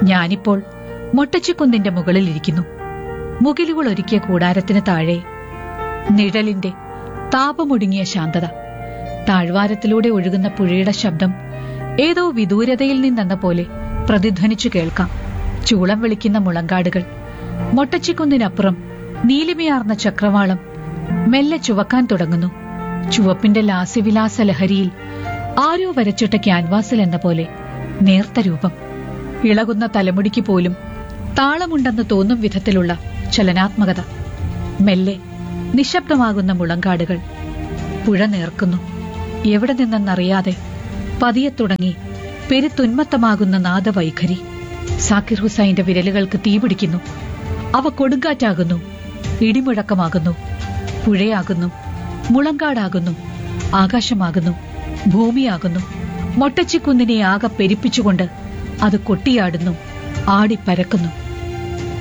ഞാനിപ്പോൾ മൊട്ടച്ചിക്കുന്നിന്റെ മുകളിലിരിക്കുന്നു മുകിലുകൾ ഒരുക്കിയ കൂടാരത്തിന് താഴെ നിഴലിന്റെ താപമൊടുങ്ങിയ ശാന്തത താഴ്വാരത്തിലൂടെ ഒഴുകുന്ന പുഴയുടെ ശബ്ദം ഏതോ വിദൂരതയിൽ നിന്നെന്ന പോലെ പ്രതിധ്വനിച്ചു കേൾക്കാം ചൂളം വിളിക്കുന്ന മുളങ്കാടുകൾ മൊട്ടച്ചിക്കുന്നിനപ്പുറം നീലിമയാർന്ന ചക്രവാളം മെല്ലെ ചുവക്കാൻ തുടങ്ങുന്നു ചുവപ്പിന്റെ ലാസ്യവിലാസ ലഹരിയിൽ ആരോ വരച്ചിട്ട ക്യാൻവാസിൽ എന്ന പോലെ നേർത്ത രൂപം ഇളകുന്ന തലമുടിക്ക് പോലും താളമുണ്ടെന്ന് തോന്നും വിധത്തിലുള്ള ചലനാത്മകത മെല്ലെ നിശബ്ദമാകുന്ന മുളങ്കാടുകൾ പുഴ നേർക്കുന്നു എവിടെ നിന്നെന്നറിയാതെ പതിയെ തുടങ്ങി പെരുത്തുന്മത്തമാകുന്ന നാദവൈഖരി സാക്കിർ ഹുസൈന്റെ വിരലുകൾക്ക് തീപിടിക്കുന്നു അവ കൊടുങ്കാറ്റാകുന്നു ഇടിമുഴക്കമാകുന്നു പുഴയാകുന്നു മുളങ്കാടാകുന്നു ആകാശമാകുന്നു ഭൂമിയാകുന്നു മൊട്ടച്ചിക്കുന്നിനെ ആകെ പെരിപ്പിച്ചുകൊണ്ട് അത് കൊട്ടിയാടുന്നു ആടിപ്പരക്കുന്നു